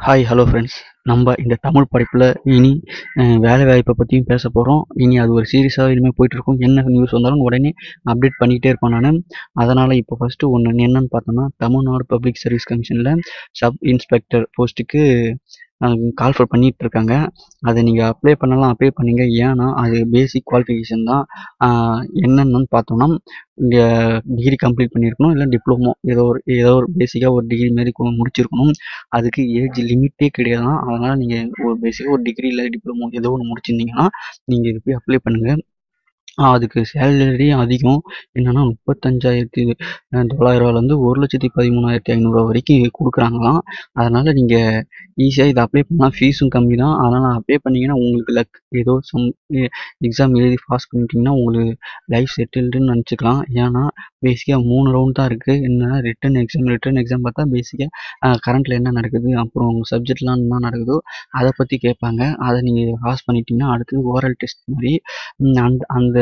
hi hello friends நம்ம இந்த தமிழ் படிப்பில் இனி அஹ், வேலை வாய்ப்பை பற்றியும் பேச போகிறோம் இனி அது ஒரு சீரியஸாக இனிமேல் போயிட்டுருக்கும் என்ன நியூஸ் வந்தாலும் உடனே அப்டேட் பண்ணிக்கிட்டே இருப்பேன் நான் அதனால் இப்போ ஃபஸ்ட்டு ஒன்று என்னன்னு பார்த்தோம்னா தமிழ்நாடு பப்ளிக் சர்வீஸ் கமிஷனில் சப் இன்ஸ்பெக்டர் போஸ்ட்டுக்கு கால்ஃபர் பண்ணிட்டு இருக்காங்க அதை நீங்கள் அப்ளை பண்ணலாம் அப்ளை பண்ணீங்க ஏன்னா அது பேசிக் குவாலிஃபிகேஷன் தான் ஆஹ், என்னென்னு பார்த்தோம்னா இங்கே டிகிரி கம்ப்ளீட் பண்ணியிருக்கணும் இல்லை டிப்ளமோ ஏதோ ஒரு ஏதோ ஒரு பேசிக்காக ஒரு டிகிரி மாரி கு- முடிச்சிருக்கணும் அதுக்கு ஏஜ் லிமிட்டே கிடையாதான் அதனால் நீங்கள் ஒரு பேசிக்காக ஒரு டிகிரி இல்லை டிப்ளமோ ஏதோ ஒன்று முடிச்சிருந்தீங்கன்னா நீங்கள் இது போய் அப்ளை பண்ணுங்கள் அதுக்கு சேலரி அதிகம் என்னென்னா முப்பத்தஞ்சாயிரத்தி தொள்ளாயிரரூவாலேருந்து ஒரு லட்சத்தி பதிமூணாயிரத்தி ஐநூறுரூவா வரைக்கும் கொடுக்குறாங்களாம் அதனால் நீங்கள் ஈஸியாக இதை அப்ளை பண்ணலாம் ஃபீஸும் கம்மி தான் அதனால் அப்ளை பண்ணீங்கன்னா உங்களுக்கு லக் ஏதோ சம் எக்ஸாம் எழுதி பாஸ் பண்ணிட்டீங்கன்னா உங்களுக்கு லைஃப் செட்டில்டுன்னு நினச்சிக்கலாம் ஏன்னா பேசிக்காக மூணு ரவுண்ட் தான் இருக்குது என்னன்னா ரிட்டன் எக்ஸாம் ரிட்டன் எக்ஸாம் பார்த்தா பேசிக்காக கரண்ட்டில் என்ன நடக்குது அப்புறம் உங்கள் சப்ஜெக்ட்லாம் என்ன நடக்குதோ அதை பற்றி கேட்பாங்க அதை நீங்கள் பாஸ் பண்ணிட்டீங்கன்னா அடுத்து ஓரல் டெஸ்ட் மாதிரி ம், அந்த அந்த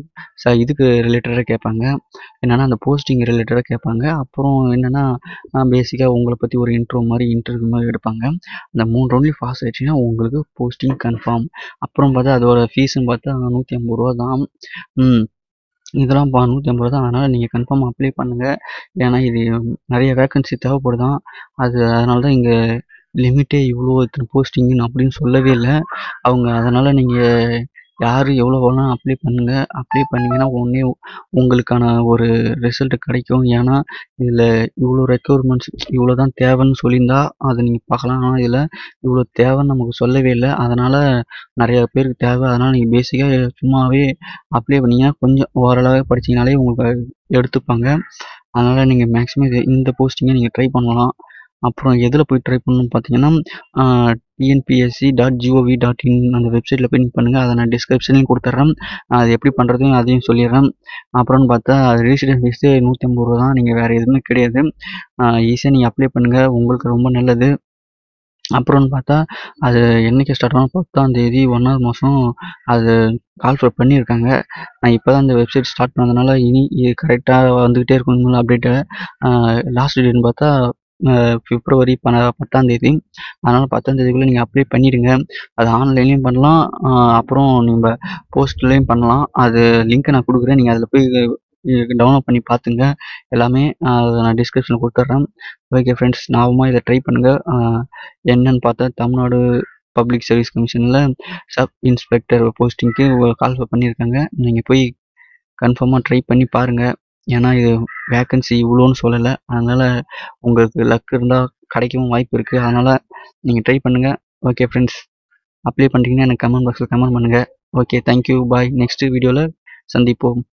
ச இதுக்கு ரிலேட்டடாக கேட்பாங்க என்னென்னா அந்த போஸ்டிங் ரிலேட்டடாக கேட்பாங்க அப்புறம் என்னென்னா பேசிக்காக உங்களை பற்றி ஒரு இன்ட்ரோ மாதிரி இன்டர்வியூ மாதிரி எடுப்பாங்க அந்த மூணு ரவுண்ட்லேயும் பாஸ் ஆயிடுச்சுன்னா உங்களுக்கு போஸ்டிங் கன்ஃபார்ம் அப்புறம் பார்த்தா அதோட ஃபீஸும் பார்த்தா நூற்றி ஐம்பது ரூபா தான் ம் இதெல்லாம் பா நூற்றி ஐம்பது ரூபா தான் அதனால் நீங்கள் கன்ஃபார்மாக அப்ளை பண்ணுங்கள் ஏன்னா இது நிறைய வேக்கன்சி தேவைப்படுதான் அது அதனால தான் இங்கே லிமிட்டே இவ்வளோ இத்தனை போஸ்டிங்னு அப்படின்னு சொல்லவே இல்லை அவங்க அதனால் நீங்கள் யார் எவ்வளோ வேணால் அப்ளை பண்ணுங்கள் அப்ளை பண்ணிங்கன்னா உடனே உங்களுக்கான ஒரு ரிசல்ட் கிடைக்கும் ஏன்னா இதில் இவ்வளோ ரெக்யர்மெண்ட்ஸ் இவ்வளோ தான் தேவைன்னு சொல்லியிருந்தா அதை நீங்கள் பார்க்கலாம் ஆனால் இதில் இவ்வளோ தேவைன்னு நமக்கு சொல்லவே இல்லை அதனால் நிறைய பேருக்கு தேவை அதனால் நீங்கள் பேசிக்காக சும்மாவே அப்ளை பண்ணீங்கன்னா கொஞ்சம் ஓரளவு படிச்சீங்கனாலே உங்களுக்கு எடுத்துப்பாங்க அதனால் நீங்கள் மேக்ஸிமம் இது இந்த போஸ்டிங்கை நீங்கள் ட்ரை பண்ணலாம் அப்புறம் எதில் போய் ட்ரை பண்ணணும்னு பார்த்தீங்கன்னா TNPSC dot G O V dot in அந்த வெப்சைட்டில் போய் நீங்கள் பண்ணுங்கள் அதை நான் டிஸ்கிரிப்ஷன்லையும் கொடுத்துட்றேன் அது எப்படி பண்ணுறதையும் அதையும் சொல்லிடுறேன் அப்புறம்னு பார்த்தா ரெஜிஸ்ட்ரேஷன் ஃபீஸு நூற்றி ஐம்பது ரூபா தான் நீங்கள் வேறு எதுவுமே கிடையாது ஈஸியாக நீங்கள் அப்ளை பண்ணுங்கள் உங்களுக்கு ரொம்ப நல்லது அப்புறம்னு பார்த்தா அது என்னைக்கு ஸ்டார்ட் ஆகும் பத்தாம் தேதி ஒன்றாவது மாதம் அது கால்ஃபர் பண்ணியிருக்காங்க நான் இப்போ தான் இந்த வெப்சைட் ஸ்டார்ட் பண்ணதுனால இனி இது கரெக்டாக வந்துக்கிட்டே இருக்கும் அப்டேட்டு லாஸ்ட் டேட்னு பார்த்தா அஹ் பிப்ரவரி பன பத்தாம் தேதி அதனால் பத்தாம் தேதிக்குள்ளே நீங்கள் அப்ளை பண்ணிடுங்க அது ஆன்லைன்லேயும் பண்ணலாம் அஹ் அப்புறம் நம்ம போஸ்ட்லேயும் பண்ணலாம் அது லிங்க்கை நான் கொடுக்குறேன் நீங்கள் அதில் போய் டவுன்லோட் பண்ணி பார்த்துங்க எல்லாமே அஹ் அதை நான் டிஸ்கிரிப்ஷனில் கொடுத்துட்றேன் ஓகே ஃப்ரெண்ட்ஸ் ஞாபகமாக இதை ட்ரை பண்ணுங்கள் என்னன்னு பார்த்தா தமிழ்நாடு பப்ளிக் சர்வீஸ் கமிஷனில் சப் இன்ஸ்பெக்டர் போஸ்டிங்க்கு கால் பண்ணியிருக்காங்க நீங்கள் போய் கன்ஃபார்மாக ட்ரை பண்ணி பாருங்கள் ஏன்னா இது வேக்கன்சி இவ்வளோன்னு சொல்லலை அதனால் உங்களுக்கு லக் இருந்தால் கிடைக்கவும் வாய்ப்பு இருக்குது அதனால் நீங்கள் ட்ரை பண்ணுங்கள் ஓகே ஃப்ரெண்ட்ஸ் அப்ளை பண்ணிட்டீங்கன்னா எனக்கு கமெண்ட் பாக்ஸில் கமெண்ட் பண்ணுங்கள் ஓகே தேங்க்யூ பாய் நெக்ஸ்ட் வீடியோவில் சந்திப்போம்